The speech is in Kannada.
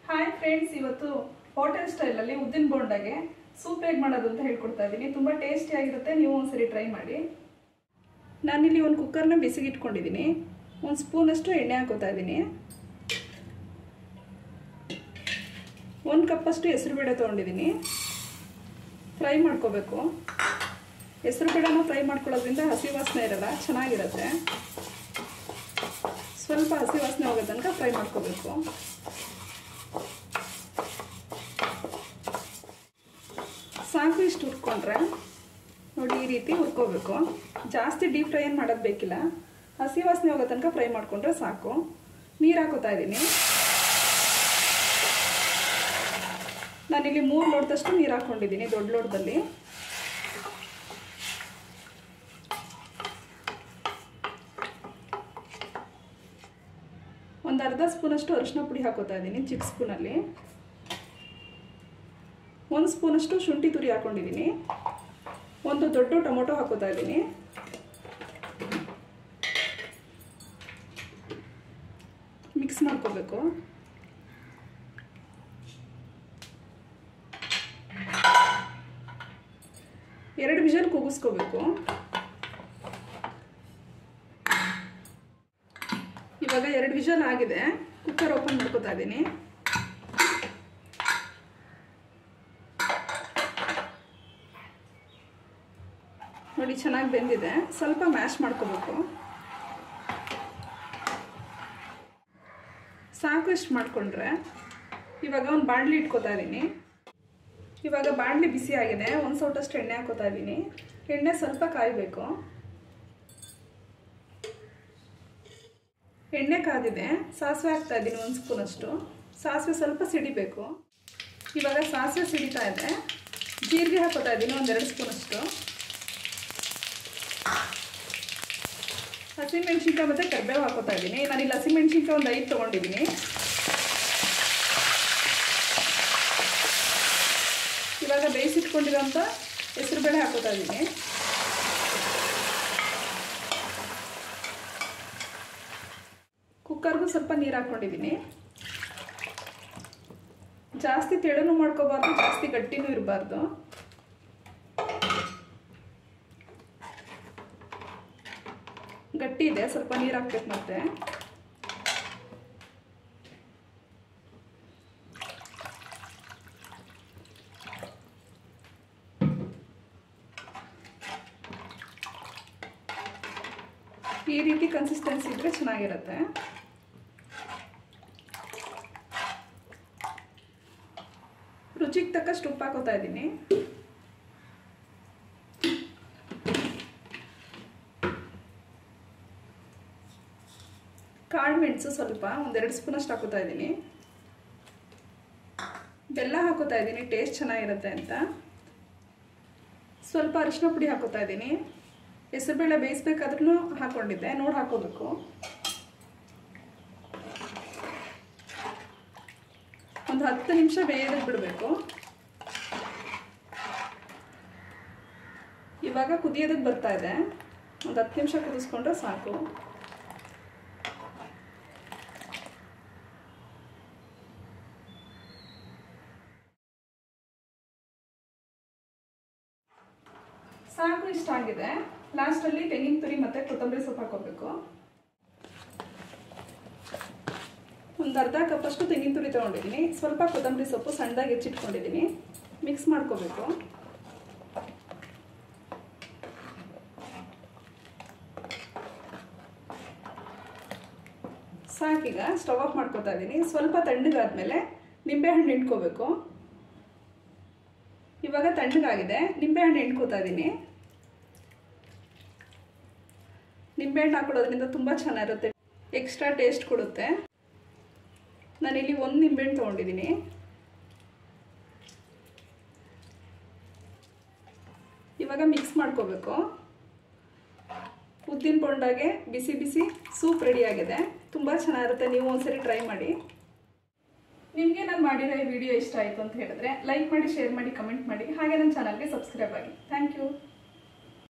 ಹಾಯ್ ಫ್ರೆಂಡ್ಸ್ ಇವತ್ತು ಹೋಟೆಲ್ ಸ್ಟೈಲಲ್ಲಿ ಉದ್ದಿನ ಬೋಂಡಾಗೆ ಸೂಪ್ ಹೇಗೆ ಮಾಡೋದು ಅಂತ ಹೇಳ್ಕೊಡ್ತಾ ಇದ್ದೀನಿ ತುಂಬ ಟೇಸ್ಟಿಯಾಗಿರುತ್ತೆ ನೀವು ಒಂದ್ಸರಿ ಟ್ರೈ ಮಾಡಿ ನಾನಿಲ್ಲಿ ಒಂದು ಕುಕ್ಕರ್ನ ಬಿಸಿಗೆ ಇಟ್ಕೊಂಡಿದ್ದೀನಿ ಒಂದು ಸ್ಪೂನಷ್ಟು ಎಣ್ಣೆ ಹಾಕೋತಾ ಇದ್ದೀನಿ ಒಂದು ಕಪ್ಪಷ್ಟು ಹೆಸರುಬೇಳೆ ತೊಗೊಂಡಿದ್ದೀನಿ ಫ್ರೈ ಮಾಡ್ಕೋಬೇಕು ಹೆಸರುಬೇಳೆನ ಫ್ರೈ ಮಾಡ್ಕೊಳ್ಳೋದ್ರಿಂದ ಹಸಿ ವಾಸನೆ ಇರಲ್ಲ ಚೆನ್ನಾಗಿರುತ್ತೆ ಸ್ವಲ್ಪ ಹಸಿ ವಾಸನೆ ಹೋಗೋ ತನಕ ಫ್ರೈ ಮಾಡ್ಕೋಬೇಕು ಸಾಕು ಇಷ್ಟು ಹುರ್ಕೊಂಡ್ರೆ ನೋಡಿ ಈ ರೀತಿ ಹುರ್ಕೋಬೇಕು ಜಾಸ್ತಿ ಡೀಪ್ ಫ್ರೈ ಏನು ಮಾಡೋದು ಬೇಕಿಲ್ಲ ಹಸಿ ವಾಸನೆ ಹೋಗೋ ತನಕ ಫ್ರೈ ಮಾಡಿಕೊಂಡ್ರೆ ಸಾಕು ನೀರು ಹಾಕೋತಾ ಇದ್ದೀನಿ ನಾನಿಲ್ಲಿ ಮೂರು ಲೋಟದಷ್ಟು ನೀರು ಹಾಕ್ಕೊಂಡಿದ್ದೀನಿ ದೊಡ್ಡ ಲೋಟದಲ್ಲಿ ಒಂದು ಅರ್ಧ ಸ್ಪೂನಷ್ಟು ಅರಿಶಿನ ಪುಡಿ ಹಾಕೋತಾ ಇದ್ದೀನಿ ಚಿಕ್ಕ ಸ್ಪೂನಲ್ಲಿ ಒಂದು ಸ್ಪೂನಷ್ಟು ಶುಂಠಿ ತುರಿ ಹಾಕೊಂಡಿದ್ದೀನಿ ಒಂದು ದೊಡ್ಡ ಟೊಮೊಟೊ ಹಾಕೋತಾ ಇದ್ದೀನಿ ಮಿಕ್ಸ್ ಮಾಡ್ಕೋಬೇಕು ಎರಡು ವಿಷಲ್ ಕೂಗಿಸ್ಕೋಬೇಕು ಇವಾಗ ಎರಡು ವಿಷಲ್ ಆಗಿದೆ ಕುಕ್ಕರ್ ಓಪನ್ ಮಾಡ್ಕೋತಾ ಇದ್ದೀನಿ ನೋಡಿ ಚೆನ್ನಾಗಿ ಬೆಂದಿದೆ ಸ್ವಲ್ಪ ಮ್ಯಾಶ್ ಮಾಡ್ಕೋಬೇಕು ಸಾಕು ಇಷ್ಟು ಮಾಡಿಕೊಂಡ್ರೆ ಇವಾಗ ಒಂದು ಬಾಣಲಿ ಇಟ್ಕೋತಾ ಇದ್ದೀನಿ ಇವಾಗ ಬಾಣಲಿ ಬಿಸಿ ಆಗಿದೆ ಒಂದು ಸೌಟಷ್ಟು ಎಣ್ಣೆ ಹಾಕೋತಾ ಇದ್ದೀನಿ ಎಣ್ಣೆ ಸ್ವಲ್ಪ ಕಾಯಬೇಕು ಎಣ್ಣೆ ಕಾದಿದೆ ಸಾಸಿವೆ ಹಾಕ್ತಾ ಇದ್ದೀನಿ ಒಂದು ಸ್ಪೂನಷ್ಟು ಸಾಸಿವೆ ಸ್ವಲ್ಪ ಸಿಡಿಬೇಕು ಇವಾಗ ಸಾಸಿವೆ ಸಿಡಿತಾ ಇದೆ ಜೀರಿಗೆ ಹಾಕೋತಾ ಇದ್ದೀನಿ ಒಂದೆರಡು ಸ್ಪೂನಷ್ಟು ಹಸಿಮೆಣ್ಸಿನ್ಕಾಯಿ ಮತ್ತು ಕರಿಬೇವು ಹಾಕೋತಾ ಇದ್ದೀನಿ ನಾನಿಲ್ಲಿ ಹಸಿಮೆಣ್ಸಿನ್ಕಾಯಿ ಒಂದು ಐದು ತೊಗೊಂಡಿದ್ದೀನಿ ಇವಾಗ ಬೇಯಿಸಿಟ್ಕೊಂಡಿರೋಂಥ ಹೆಸರುಬೇಳೆ ಹಾಕೋತಾ ಇದ್ದೀನಿ ಕುಕ್ಕರ್ಗೂ ಸ್ವಲ್ಪ ನೀರು ಹಾಕ್ಕೊಂಡಿದ್ದೀನಿ ಜಾಸ್ತಿ ತೆಳುನು ಮಾಡ್ಕೋಬಾರ್ದು ಜಾಸ್ತಿ ಗಟ್ಟಿನೂ ಇರಬಾರ್ದು ಗಟ್ಟಿ ಇದೆ ಸ್ವಲ್ಪ ನೀರು ಹಾಕ್ಬೇಕು ಮತ್ತೆ ಈ ರೀತಿ ಕನ್ಸಿಸ್ಟೆನ್ಸಿ ಇದ್ರೆ ಚೆನ್ನಾಗಿರುತ್ತೆ ರುಚಿಗೆ ತಕ್ಕಷ್ಟು ಉಪ್ಪು ಹಾಕೋತಾ ಇದ್ದೀನಿ ಕಾಳು ಮೆಣಸು ಸ್ವಲ್ಪ ಒಂದೆರಡು ಸ್ಪೂನಷ್ಟು ಹಾಕೋತಾ ಇದ್ದೀನಿ ಬೆಲ್ಲ ಹಾಕೋತಾ ಇದ್ದೀನಿ ಟೇಸ್ಟ್ ಚೆನ್ನಾಗಿರುತ್ತೆ ಅಂತ ಸ್ವಲ್ಪ ಅರಿಶಿನ ಪುಡಿ ಹಾಕೋತಾ ಇದ್ದೀನಿ ಹೆಸರುಬೇಳೆ ಬೇಯಿಸ್ಬೇಕಾದ್ರೂ ಹಾಕ್ಕೊಂಡಿದ್ದೆ ನೋಡಿ ಹಾಕೋಬೇಕು ಒಂದು ಹತ್ತು ನಿಮಿಷ ಬೇಯೋದಕ್ಕೆ ಬಿಡಬೇಕು ಇವಾಗ ಕುದಿಯೋದಕ್ಕೆ ಬರ್ತಾ ಇದೆ ಒಂದು ಹತ್ತು ನಿಮಿಷ ಕುದಿಸ್ಕೊಂಡ್ರೆ ಸಾಕು ಸಾಕು ಇಷ್ಟ ಆಗಿದೆ ಲಾಸ್ಟಲ್ಲಿ ತೆಂಗಿನ ತುರಿ ಮತ್ತು ಕೊತ್ತಂಬರಿ ಸೊಪ್ಪು ಹಾಕೋಬೇಕು ಒಂದು ಅರ್ಧ ಕಪ್ಪಷ್ಟು ತೆಂಗಿನ ತುರಿ ತೊಗೊಂಡಿದ್ದೀನಿ ಸ್ವಲ್ಪ ಕೊತ್ತಂಬರಿ ಸೊಪ್ಪು ಸಣ್ಣದಾಗಿ ಹೆಚ್ಚಿಟ್ಕೊಂಡಿದ್ದೀನಿ ಮಿಕ್ಸ್ ಮಾಡ್ಕೋಬೇಕು ಸಾಕೀಗ ಸ್ಟವ್ ಆಫ್ ಮಾಡ್ಕೋತಾ ಇದ್ದೀನಿ ಸ್ವಲ್ಪ ತಣ್ಣಗಾದ್ಮೇಲೆ ನಿಂಬೆಹಣ್ಣು ಹಿಂಡ್ಕೋಬೇಕು ಇವಾಗ ತಣ್ಣಗಾಗಿದೆ ನಿಂಬೆಹಣ್ಣು ಹಿಂಡ್ಕೋತಾ ಇದ್ದೀನಿ ನಿಂಬೆಹಣ್ಣು ಹಾಕೊಳ್ಳೋದ್ರಿಂದ ತುಂಬ ಚೆನ್ನಾಗಿರುತ್ತೆ ಎಕ್ಸ್ಟ್ರಾ ಟೇಸ್ಟ್ ಕೊಡುತ್ತೆ ನಾನಿಲ್ಲಿ ಒಂದು ನಿಂಬೆಹಣ್ಣು ತೊಗೊಂಡಿದ್ದೀನಿ ಇವಾಗ ಮಿಕ್ಸ್ ಮಾಡ್ಕೋಬೇಕು ಉದ್ದಿನ ಬೊಂಡಾಗೆ ಬಿಸಿ ಬಿಸಿ ಸೂಪ್ ರೆಡಿಯಾಗಿದೆ ತುಂಬ ಚೆನ್ನಾಗಿರುತ್ತೆ ನೀವು ಒಂದ್ಸರಿ ಟ್ರೈ ಮಾಡಿ ನಿಮಗೆ ನಾನು ಮಾಡಿರೋ ಈ ವಿಡಿಯೋ ಇಷ್ಟ ಆಯಿತು ಅಂತ ಹೇಳಿದ್ರೆ ಲೈಕ್ ಮಾಡಿ ಶೇರ್ ಮಾಡಿ ಕಮೆಂಟ್ ಮಾಡಿ ಹಾಗೆ ನನ್ನ ಚಾನಲ್ಗೆ ಸಬ್ಸ್ಕ್ರೈಬ್ ಆಗಿ ಥ್ಯಾಂಕ್ ಯು